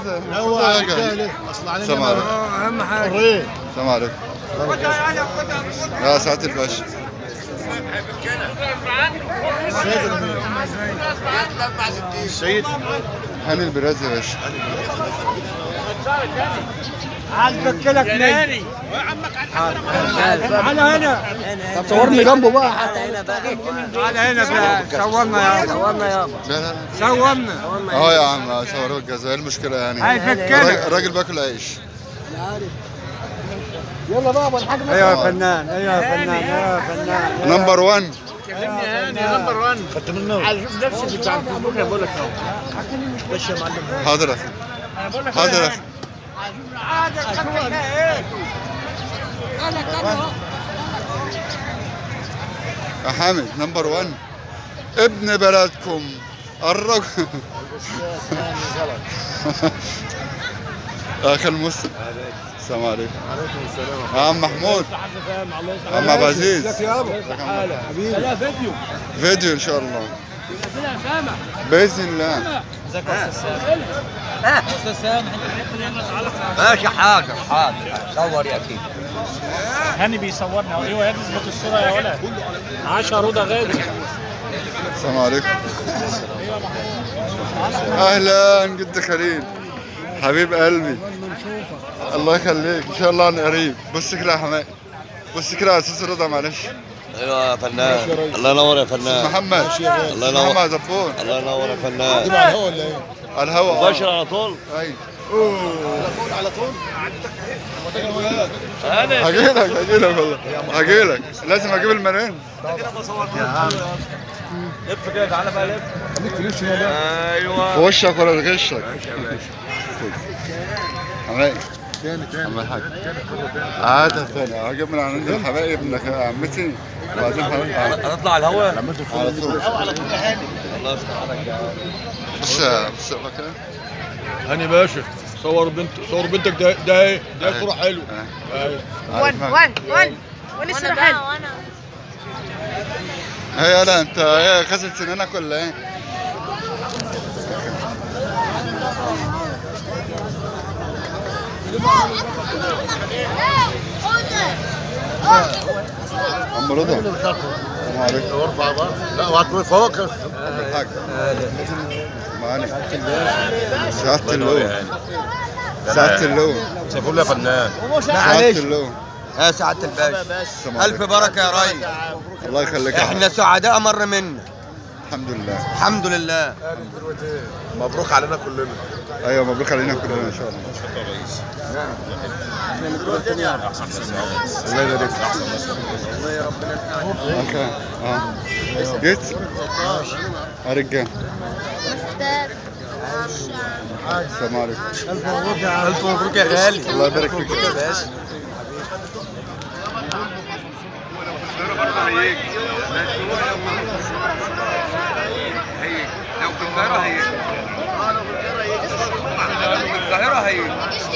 هو اصل علينا السلام عليكم اهم حاجه حريه السلام عليكم يا سعاده الباشا السيد هاني البرازي يا باشا عايز بكلك نادي على هنا طب صورني جنبه بقى على هنا بقى صورنا يابا صورنا يابا لا لا لا صورنا اه يا عم صوروا الجزائر ايه المشكله يعني عايز بكلك الراجل- الراجل باكل عيش يلا بقى ابو الحاج ايوه يا فنان ايوه يا فنان ايوه يا فنان نمبر 1 خدت منه شوف نفسي بتاع الفيسبوك انا بقول لك اهو بس يا معلم حاضر يا أخي. حاضر يا أخي. يا حامد نمبر 1 ابن بلدكم الرجل اخي المسلم السلام عليكم عليكم السلام يا عم محمود يا عم عبد العزيز ازيك يابا حبيبي لا فيديو فيديو ان شاء الله باذن الله ماشي حاضر حاضر صور يا اخي هاني بيصورنا ايوه يا اظبط الصوره يا ولد 10 رضا غالي السلام عليكم اهلا جد خليل حبيب قلبي الله يخليك ان شاء الله انا قريب بص كده يا حماقي بص كده يا استاذ رضا معلش ايوه يا فنان الله ينور يا فنان محمد الله ينور. محمد زفور الله ينور يا فنان دي على الهوا ولا ايه؟ على الهوا مباشر على طول ايوه على طول هجيلك هجيلك والله هجيلك لازم اجيب المرين لف كده تعالى بقى لف خليك في لبس ده ايوه في وشك ولا في غشك حماقي تاني تاني عم الحاج عادة ثانية هجيب من عند الحبايب ابنك يا عمتي وبعدين هنطلع هنطلع على الهواء على طول الله يستر عليك بص بص بقى كده هاني باشا صور بنت صور بنتك ده ده ايه؟ ده صورة حلوة ايوه عارف وان معك. وان وان وان الصورة حلو هي يلا انت ايه غسل سنانك ولا ايه؟ عم رضا السلام عليكم ارفع بقى لا وهتروح فوق الحاج معانا سعادة اللون سعادة اللون سيفول يا فنان سعادة اللون يا سعاده الباشا السلام الف عليكم. بركه يا ريس الله يخليك يا احنا حبيبي. سعداء مر منا الحمد لله الحمد لله مبروك علينا كلنا ايوه مبروك علينا كلنا ان شاء الله الله يبارك اوكي اه جيت يا رجال السلام عليكم الف مبروك يا غالي الله يبارك فيك يا باشا لو في القاهره هي لو في القاهره هي